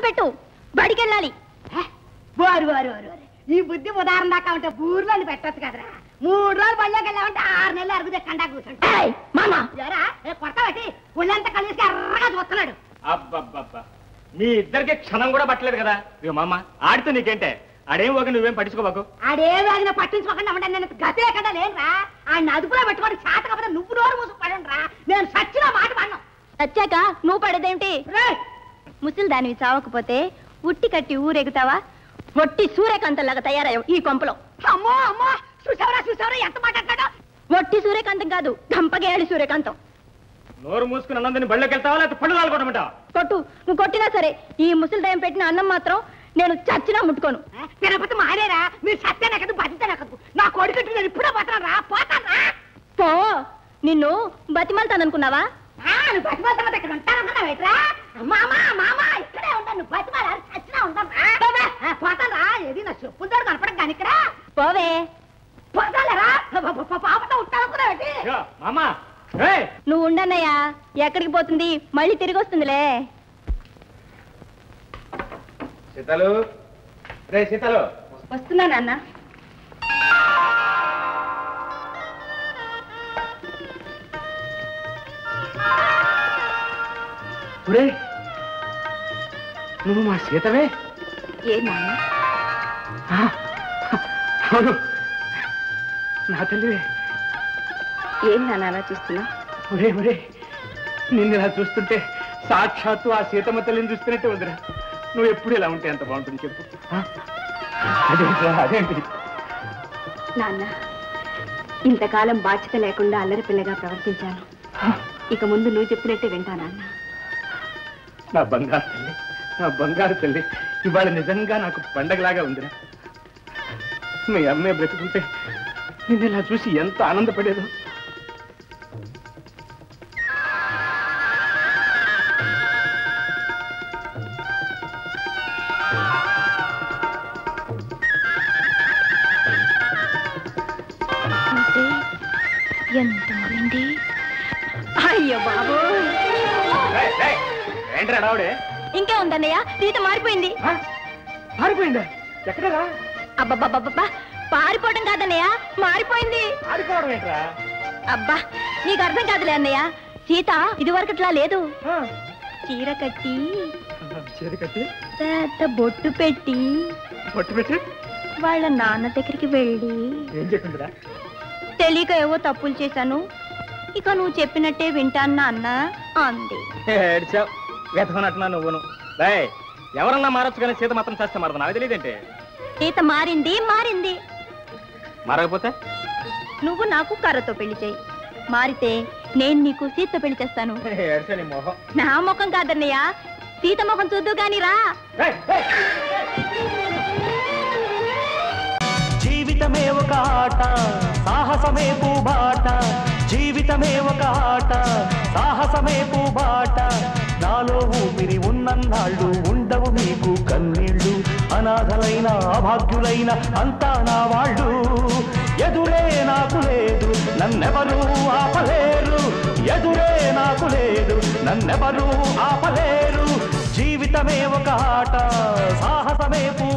పెట్టు బడికెళ్ళాలి వారు వారు వారు వారు. ఈ బుద్ధి ఉదాహరణ దాకా ఉంటే ఊర్లో పెట్టచ్చు కదరా మూడు రోజులు బళ్ళోకి వెళ్ళామంటే ఆరు నెలలు అరుగుదే కండా కూర్చుంటా మామ ఎరా కొడతాబట్టి ఒళ్ళంతా కలిసి ఎర్రగా చూస్తున్నాడు అబ్బబ్బబ్బా మీ ఇద్దరికి క్షణం కూడా పట్టలేదు కదా ఇక మామ ఆడితే నీకేంటే ఆడేం ఒక నువ్వేం పట్టించుకోబాకు ఆడే వేగిన పట్టించుకోకుండా ఉంటే నేను గతే కదా లేనురా ఆయన అదుపులో పెట్టుకొని చేత కాకపోతే నువ్వు నోరు మూసుకు పడంరా నేను సచ్చిన మాట పడను వచ్చాక నువ్వు పడేదేమిటి ముసలి దానివి చావకపోతే ఉట్టి కట్టి ఊరెగుతావా ఒట్టి సూర్యకాంతంలాగా తయారయ్యావు ఈ కొంపలో అమ్మో అమ్మో చూసావరా చూసావరా ఎంత మాట్లాడతాడో ఒట్టి సూర్యకాంతం కాదు గంపగేయాలి సూర్యకాంతం నోరు మూసుకుని అన్నందని బళ్ళకి వెళ్తావా లేకపోతే పళ్ళు నాలుగొట్టమంటావా కొట్టు నువ్వు కొట్టినా సరే ఈ ముసలి దయం పెట్టిన అన్నం మాత్రం నేను చచ్చినా ముట్టుకోను తిరుపతి మారేరా మీరు సత్య నెక్కదు బతితే నెక్కదు నా కొడుకు నేను ఇప్పుడే పోతాను రా పోతాను రా పో నిన్ను బతిమాలతాననుకున్నావా ఆ, నువ్వు బతిమాలతో ఇక్కడ ఉంటానన్నావేట్రా మామా మామా ఇక్కడే ఉంటాను నువ్వు బతిమాల చచ్చినా ఉంటాను రా ఆ, పోతాను రా ఏది నా చెప్పు దోడు కనపడక కానీ ఇక్కడ పోవే పోతాలేరా పాపతో ఉంటానుకున్నావేటి యో, మామ ఏయ్ నువ్వు ఉండన్నయ్యా ఎక్కడికి పోతుంది మళ్ళీ తిరిగి వస్తుందిలే సీతలు రే సీతలు వస్తున్నా నాన్న ఒరే నువ్వు మా సీతవే ఏ నాన్న ఆ, అవును నా తల్లివే ఏం నాన్న అలా చూస్తున్నా ఒరే ఒరే నిన్ను ఇలా చూస్తుంటే సాక్షాత్తు ఆ సీతమ్మ తల్లిని చూస్తున్నట్టే ఉందిరా నువ్వు ఎప్పుడు ఇలా ఉంటే ఎంత బాగుంటుంది చెప్పు ఆ? అదేంట్రా అదేంటి నాన్న ఇంతకాలం బాధ్యత లేకుండా అల్లరి పిల్లగా ప్రవర్తించాను ఇక ముందు నువ్వు చెప్పినట్టే వింటా నాన్న నా బంగారు తల్లి నా బంగారు తల్లి ఇవాళ నిజంగా నాకు పండగలాగా ఉందిరా మీ అమ్మే బ్రతుకుంటే నిన్ను ఇలా చూసి ఎంత ఆనందపడేదో అంటే ఎంత మారింది అయ్యో బాబు ఏంట్రా రావుడే ఇంకా ఉందన్నయ్య సీత మారిపోయింది పారిపోయిందా ఎక్కడరా అబ్బబ్బబ్బబ్బా పారిపోవడం కాదన్నయ్య మారిపోయింది పారిపోవడం ఏంట్రా అబ్బా నీకు అర్థం కాదులే అన్నయ్య సీత ఇదివరకట్లా లేదు చీర కట్టి చేతి కట్టి పెద్ద బొట్టు పెట్టి పట్టు పెట్టి వాళ్ళ నాన్న దగ్గరికి వెళ్ళి ఏం చెప్పిందిరా తెలియక ఏవో తప్పులు చేశాను ఇక నువ్వు చెప్పినట్టే వింటాను అన్న అంది ఏడ్చావు వెతకనట్టున్నా నువ్వును రాయ్ ఎవరన్నా మారొచ్చు కానీ సీత మాత్రం చేస్తే మారదు నాకు తెలియదంటే సీత మారింది మారింది మారకపోతే నువ్వు నాకు కర్రతో పెళ్లి చేయి మారితే నేను నీకు సీత పెళ్లి చేస్తాను ఏడ్చా నీ మొహం నా ముఖం కాదన్నయ్య సీత ముఖం చూద్దు గాని రా ఏయ్, ఏయ్. జీవితమే ఒక ఆట సాహసమే పూబాట జీవితమే ఒక ఆట సాహసమే పూబాట నాలో ఊపిరి ఉన్నన్నాళ్ళు ఉండవు మీకు కన్నీళ్ళు అనాథలైన అభాగ్యులైన అంతా నా వాళ్ళు ఎదురే నాకు లేదు నన్నెవరూ ఆపలేరు ఎదురే నాకు లేదు నన్నెవరూ ఆపలేరు జీవితమే ఒక ఆట సాహసమే పూ